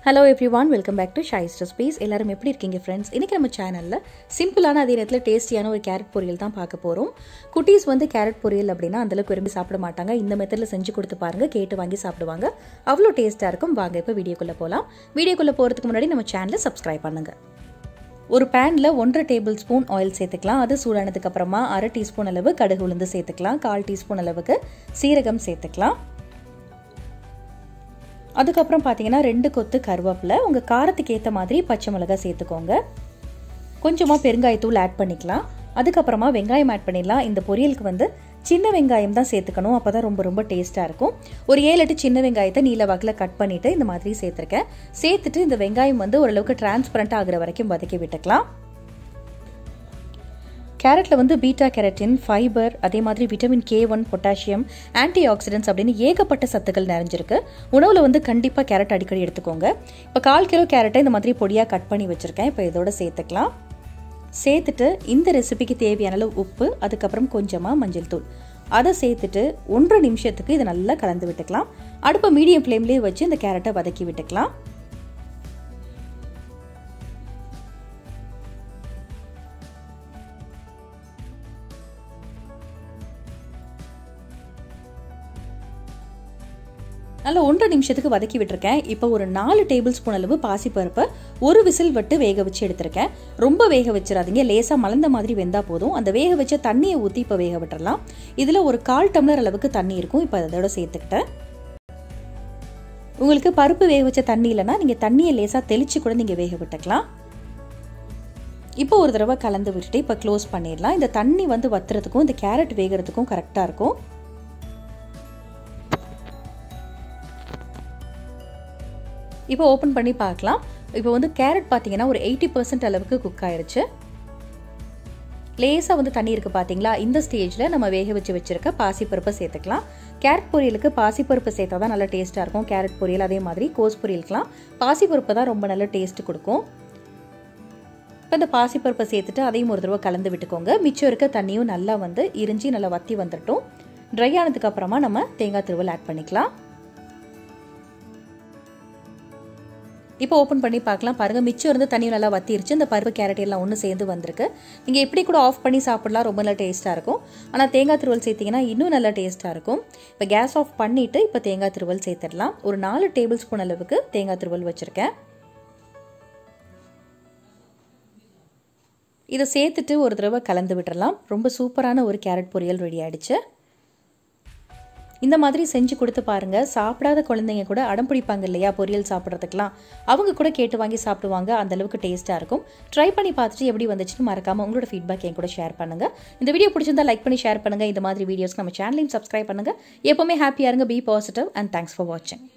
hello everyone welcome back to ஷாய்ஸ் space எல்லாரும் எப்படி இருக்கீங்க ஃப்ரெண்ட்ஸ் இன்றைக்கி நம்ம சேனலில் சிம்பிளான அதே நேரத்தில் டேஸ்டியான ஒரு கேரட் பொரியல் தான் பார்க்க போகிறோம் குட்டீஸ் வந்து கேரட் பொரியல் அப்படின்னா அந்தளவுக்கு விரும்பி சாப்பிட மாட்டாங்க இந்த மெத்தடில் செஞ்சு கொடுத்து பாருங்கள் கேட்டு வாங்கி சாப்பிடுவாங்க அவ்வளோ டேஸ்ட்டாக இருக்கும் வாங்க இப்போ வீடியோக்குள்ளே போகலாம் வீடியோக்குள்ளே போகிறதுக்கு முன்னாடி நம்ம சேனலை சப்ஸ்கிரைப் பண்ணுங்கள் ஒரு பேனில் ஒன்றரை டேபிள் ஸ்பூன் ஆயில் சேர்த்துக்கலாம் அது சூடானதுக்கு அப்புறமா அரை டீஸ்பூன் அளவு கடுகு உளுந்து சேர்த்துக்கலாம் கால் டீஸ்பூன் அளவுக்கு சீரகம் சேர்த்துக்கலாம் அதுக்கப்புறம் பார்த்தீங்கன்னா ரெண்டு கொத்து கருவேப்பிலை உங்கள் காரத்துக்கு ஏற்ற மாதிரி பச்சை மிளகாய் சேர்த்துக்கோங்க கொஞ்சமாக பெருங்காயத்தூள் ஆட் பண்ணிக்கலாம் அதுக்கப்புறமா வெங்காயம் ஆட் பண்ணிடலாம் இந்த பொரியலுக்கு வந்து சின்ன வெங்காயம் தான் சேர்த்துக்கணும் அப்போ தான் ரொம்ப ரொம்ப டேஸ்ட்டாக இருக்கும் ஒரு ஏழு எட்டு சின்ன வெங்காயத்தை நீல வாக்கில் கட் பண்ணிவிட்டு இந்த மாதிரி சேர்த்துருக்கேன் சேர்த்துட்டு இந்த வெங்காயம் வந்து ஓரளவுக்கு டிரான்ஸ்பரண்ட் ஆகிற வரைக்கும் வதக்கி விட்டுக்கலாம் கேரட்டில் வந்து பீட்டா கேரட்டின் ஃபைபர் அதே மாதிரி vitamin K one potassium antioxidants அப்படின்னு ஏகப்பட்ட சத்துக்கள் நிறைஞ்சிருக்கு உணவில் வந்து கண்டிப்பாக கேரட் அடிக்கடி எடுத்துக்கோங்க இப்போ கால் கிலோ கேரட்டை இந்த மாதிரி பொடியாக கட் பண்ணி வச்சுருக்கேன் இப்போ இதோட சேர்த்துக்கலாம் சேர்த்துட்டு இந்த ரெசிபிக்கு தேவையான அளவு உப்பு அதுக்கப்புறம் கொஞ்சமாக மஞ்சள் தூள் அதை சேர்த்துட்டு ஒன்றரை நிமிஷத்துக்கு இதை நல்லா கலந்து விட்டுக்கலாம் அடுப்பை மீடியம் ஃப்ளேம்லேயே வச்சு இந்த கேரட்டை வதக்கி விட்டுக்கலாம் நல்லா ஒன்றரை நிமிஷத்துக்கு வதக்கி விட்டுருக்கேன் இப்போ ஒரு நாலு டேபிள் ஸ்பூன் அளவு பாசிப்பருப்பை ஒரு விசில் விட்டு வேக வச்சு எடுத்திருக்கேன் ரொம்ப வேக வச்சிடாதீங்க லேசாக மலர்ந்த மாதிரி வெந்தா போதும் அந்த வேக வச்ச தண்ணியை ஊற்றி இப்போ வேக விட்டுறலாம் இதில் ஒரு கால் டம்ளர் அளவுக்கு தண்ணி இருக்கும் இப்போ அதோட சேர்த்துக்கிட்டேன் உங்களுக்கு பருப்பு வேக வச்ச தண்ணி இல்லைன்னா நீங்கள் தண்ணியை லேசாக தெளித்து கூட நீங்கள் வேக விட்டுக்கலாம் இப்போ ஒரு தடவை கலந்து விட்டுட்டு இப்போ க்ளோஸ் பண்ணிடலாம் இந்த தண்ணி வந்து வத்துறதுக்கும் இந்த கேரட் வேகிறதுக்கும் கரெக்டாக இருக்கும் இப்போ ஓப்பன் பண்ணி பார்க்கலாம் இப்போ வந்து கேரட் பார்த்தீங்கன்னா ஒரு எயிட்டி பர்சன்ட் அளவுக்கு குக் ஆயிடுச்சு லேசாக வந்து தண்ணி இருக்குது பார்த்தீங்களா இந்த ஸ்டேஜில் நம்ம வேக வச்சு வச்சுருக்க பாசிப்பருப்பை சேர்த்துக்கலாம் கேரட் பொரியலுக்கு பாசிப்பருப்பு சேர்த்தா தான் நல்லா டேஸ்ட்டாக இருக்கும் கேரட் பொரியல் அதே மாதிரி கோஸ் பொரியலுக்குலாம் பாசிப்பருப்பு தான் ரொம்ப நல்ல டேஸ்ட் கொடுக்கும் இப்போ இந்த பாசிப்பருப்பை சேர்த்துட்டு அதையும் ஒரு தடவை கலந்து விட்டுக்கோங்க மிச்சம் இருக்க தண்ணியும் நல்லா வந்து இரிஞ்சி நல்லா வத்தி வந்துட்டோம் ட்ரை ஆனதுக்கு அப்புறமா நம்ம தேங்காய் திருவல் ஆட் பண்ணிக்கலாம் இப்போ ஓப்பன் பண்ணி பார்க்கலாம் பாருங்கள் மிச்சம் இருந்து தண்ணி நல்லா வத்திருச்சு இந்த பருப்பு கேரட் எல்லாம் ஒன்று சேர்ந்து வந்திருக்கு நீங்கள் எப்படி கூட ஆஃப் பண்ணி சாப்பிடலாம் ரொம்ப நல்லா டேஸ்ட்டாக இருக்கும் ஆனால் தேங்காய் திருவல் சேர்த்திங்கன்னா இன்னும் நல்லா டேஸ்ட்டாக இருக்கும் இப்போ கேஸ் ஆஃப் பண்ணிவிட்டு இப்போ தேங்காய் திருவல் சேர்த்துடலாம் ஒரு நாலு டேபிள் ஸ்பூன் அளவுக்கு தேங்காய் திருவல் வச்சுருக்கேன் இதை சேர்த்துட்டு ஒரு தடவை கலந்து விட்டுறலாம் ரொம்ப சூப்பரான ஒரு கேரட் பொரியல் ரெடி ஆயிடுச்சு இந்த மாதிரி செஞ்சு கொடுத்து பாருங்க சாப்பிடாத குழந்தைங்க கூட அடம் பிடிப்பாங்க இல்லையா பொரியல் சாப்பிட்றதுக்கெலாம் அவங்க கூட கேட்டு வாங்கி சாப்பிடுவாங்க அந்த அளவுக்கு டேஸ்ட்டாக இருக்கும் ட்ரை பண்ணி பார்த்துட்டு எப்படி வந்துச்சுன்னு மறக்காம உங்களோட ஃபீட்பேக் என் கூட ஷேர் பண்ணுங்க இந்த வீடியோ பிடிச்சிருந்தா லைக் பண்ணி ஷேர் பண்ணுங்க இந்த மாதிரி வீடியோஸ் நம்ம சேனலையும் சப்ஸ்கிரைப் பண்ணுங்க எப்பவுமே ஹாப்பியாக இருங்க be positive and thanks for வாட்சிங்